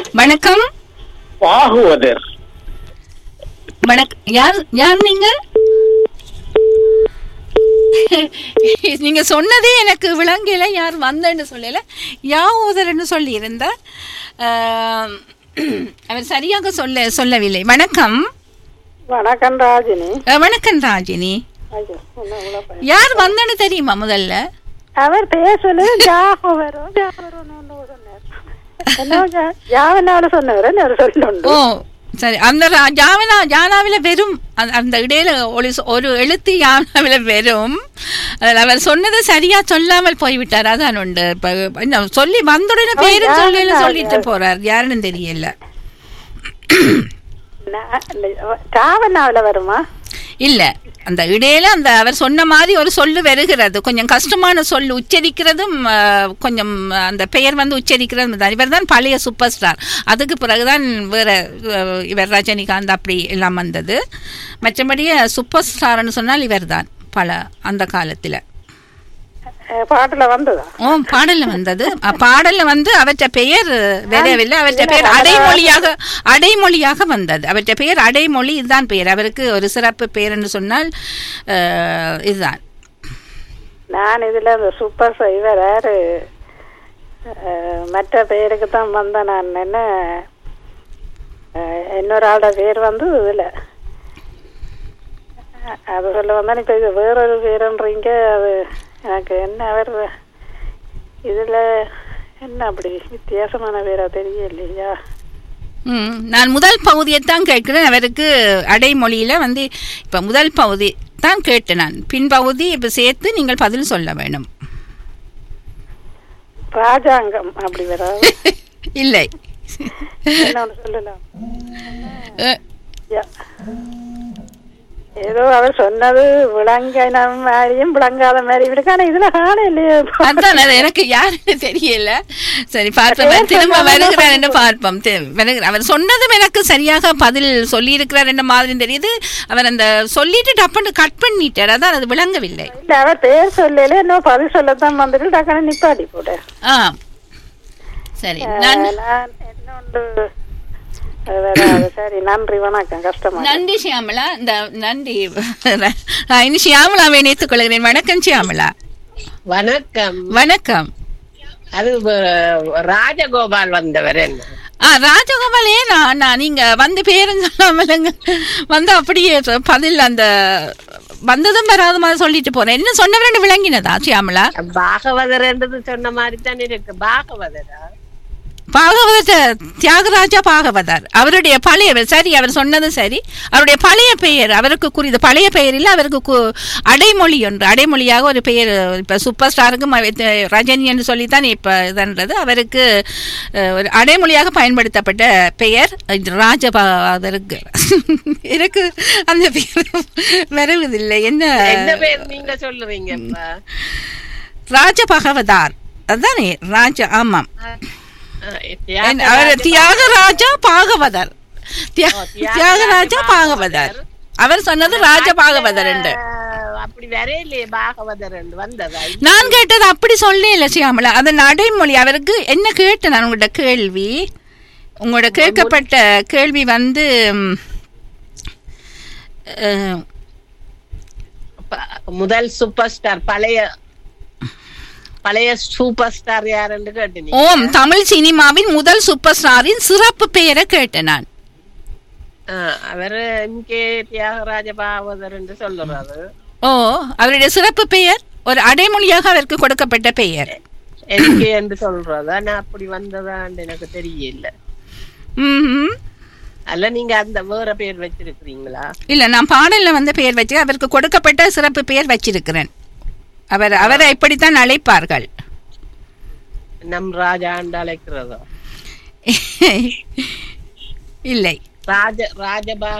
வணக்கம் பாகுவதர் வணக்கம் யார் யார் நீங்க நீங்க சொன்னதே எனக்கு விளங்கல யார் வந்தேன்னு சொல்லல யாவோதர்ன்னு சொல்லி இருந்தா அவர் சரியாக சொல்ல சொல்லவில்லை வணக்கம் வணக்கம் ராஜினி அஹ், வணக்கம் ராஜினி ஐயோ, என்ன இவ்வளவு பயம். யார் வந்தேன்னு தெரியுமா முதல்ல அவர் பேசல ஜாகோ வரும் ஜாகோ வரும்னு சொன்னார் என்ன ஜா- ஜாவனால சொன்னவர் அவர் சொல்லுண்டு ஓ சரி அந்த ரா- ஜாவனா ஜானாவில வெறும் அந்த- அந்த இடையில ஒரு சொ- ஒரு எழுத்து யானாவில வெறும் அதில் அவர் சொன்னதை சரியா சொல்லாமல் போய்விட்டார் அதான் உண்டு இப்ப இன்னும் சொல்லி வந்துடனே பேரு யாருன்னு சொல்லல அது- சொல்லிட்டு போறார் யாருன்னு தெரியல ஜாவனாவில வருமா இல்ல அந்த இடையில அந்த அவர் சொன்ன மாதிரி ஒரு சொல்லு வருகிறது கொஞ்சம் கஷ்டமான சொல்லு உச்சரிக்கிறதும் அஹ், கொஞ்சம் அந்த பெயர் வந்து உச்சரிக்கிறதும் தான் இவர் தான் பழைய சூப்பர் ஸ்டார் அதுக்கு பிறகுதான் வேற அஹ், இவர் ரஜினிகாந்த் அப்படி எல்லாம் வந்தது மற்றபடி சூப்பர் ஸ்டார்னு சொன்னால் இவர் தான் பல அந்த காலத்துல அஹ், பாட்டுல வந்ததா ஓ பாடல்ல வந்தது அ, பாடல்ல வந்து அவற்ற பெயர் வரவில்லை அவற்ற பெயர் அடைமொழியாக அடைமொழியாக வந்தது அவற்ற பெயர் அடைமொழி இதுதான் பெயர் அவருக்கு ஒரு சிறப்பு பெயர் என்று சொன்னால் அஹ், இதுதான் நான் இதுல இந்த சூப்பர் இவர் யாரு அஹ், மற்ற பெயருக்கு தான் வந்தேன் நான் என்ன அஹ், இன்னொரு ஆளோட பேர் வந்து இதுல அஹ், அது சொல்ல வந்தா இப்ப இது வேறொரு பேருன்றீங்க அது எனக்கு என்ன அவர் இதுல என்ன அப்படி வித்தியாசமான பேரா தெரியலையா ம், நான் முதல் பகுதியைத்தான் கேட்கிறேன் அவருக்கு அடைமொழியில வந்து இப்ப முதல் பகுதி தான் கேட்டேன் நான் பின்பகுதி இப்ப சேர்த்து நீங்கள் பதில் சொல்ல வேணும் ராஜாங்கம் அப்படி வராது இல்லை என்ன ஒண்ணு சொல்லலாம் அஹ், யா. ஏதோ அவர் சொன்னது விளங்கின மாதிரியும் விளங்காத மாதிரி இருக்கு ஆனா இதுல காண இல்லையே அதான் அது எனக்கு யாருன்னு தெரியல சரி பார்ப்போம் திரும்ப வருகிறார் என்று பார்ப்போம் தி- வருகிறார். அவர் சொன்னதும் எனக்கு சரியாக பதில் சொல்லி இருக்கிறார் என்ற மாதிரி தெரியுது அவர் அந்த சொல்லிட்டு டப்புன்னு கட் பண்ணிட்டார் அதான் அது விளங்கவில்லை இல்ல அவர் பேர் சொல்லல இன்னும் பதில் சொல்லத்தான் வந்துட்டு டக்குனு நிப்பாட்டி போட ஆ சரி நான் நான் என்ன உண்டு அது வராது. சரி நன்றி வணக்கம் கஷ்டமா நன்றி ஷியாமலா இந்த நன்றி நான் இனி ஷியாமலாவை இணைத்துக் கொள்கிறேன் வணக்கம் ஷியாமலா வணக்கம் வணக்கம் அது வ- ராஜகோபால் வந்தவர் என்ன ஆ ராஜகோபால் ஏன் நான் நான் நீங்க வந்து பேரும் சொல்லாமலுங்க வந்து அப்படியே சொ- பதில் அந்த வந்ததும் வராத மாதிரி சொல்லிட்டு போறேன் என்ன சொன்னவரன்னு விளங்கினதா ஷியாமலா பாகவதர் என்றது சொன்ன மாதிரி தான் இருக்கு பாகவதரா பாகவதர் தியாகராஜா பாகவதர் அவருடைய பழைய சரி அவர் சொன்னது சரி அவருடைய பழைய பெயர் அவருக்கு குறித்த பழைய பெயரில் அவருக்கு கு- அடைமொழி ஒன்று அடைமொழியாக ஒரு பெயர் இப்ப சூப்பர் ஸ்டாருக்கும் அவ- த- ரஜினி என்று சொல்லித்தான் இப்ப இதன்றது அவருக்கு அஹ், ஒரு அடைமொழியாக பயன்படுத்தப்பட்ட பெயர் ராஜபாதருக்கு எனக்கு அந்த பெயர் வருவதில்லை என்ன என்ன பேர் நீங்க சொல்லுவீங்க இப்ப? ராஜபகவதார் அதுதானே ராஜா ஆமாம் ஆ, என்- அவர் தியாகராஜா பாகவதர் தியா- ஓ, தியாகராஜ தியாகராஜா பாகவதர் பாகவதர். அவர் சொன்னது ராஜ பாகவதர் என்று ஆ, அப்படி வரையிலே பாகவதர் என்று வந்ததா நான் கேட்டது அப்படி சொல்லல சியாமலா அது நடைமொழி அவருக்கு என்ன கேட்டேன் நான் உங்களோட கேள்வி உங்களோட கேட்கப்பட்ட கேள்வி வந்து ம், அஹ், ப- முதல் சூப்பர் ஸ்டார் பழைய பழைய சூப்பர் ஸ்டார் யாருன்னு கேட்டீங்க ஓம் தமிழ் சினிமாவின் முதல் சூப்பர் ஸ்டாரின் சிறப்பு பெயரை கேட்டேன் நான் ஆ, அவரு எம் கே தியாகராஜ பாகவதர் என்று சொல்லுறாரு ஓ அவருடைய சிறப்பு பெயர் ஒரு அடைமொழியாக அவருக்கு கொடுக்கப்பட்ட பெயர் எம் கே என்று சொல்றது ஆனா அப்படி வந்ததான்னு எனக்கு தெரியல ம்ஹும். அல்ல நீங்க அந்த வேற பேர் வச்சிருக்கிறீங்களா இல்ல நான் பாடல்ல வந்து பெயர் வச்சு அவருக்கு கொடுக்கப்பட்ட சிறப்பு பெயர் வச்சிருக்கிறேன் அவர் அவரை இப்படித்தான் அழைப்பார்கள் நம் ராஜாண்டு அழைக்கிறதோ இல்லை ராஜ ராஜபா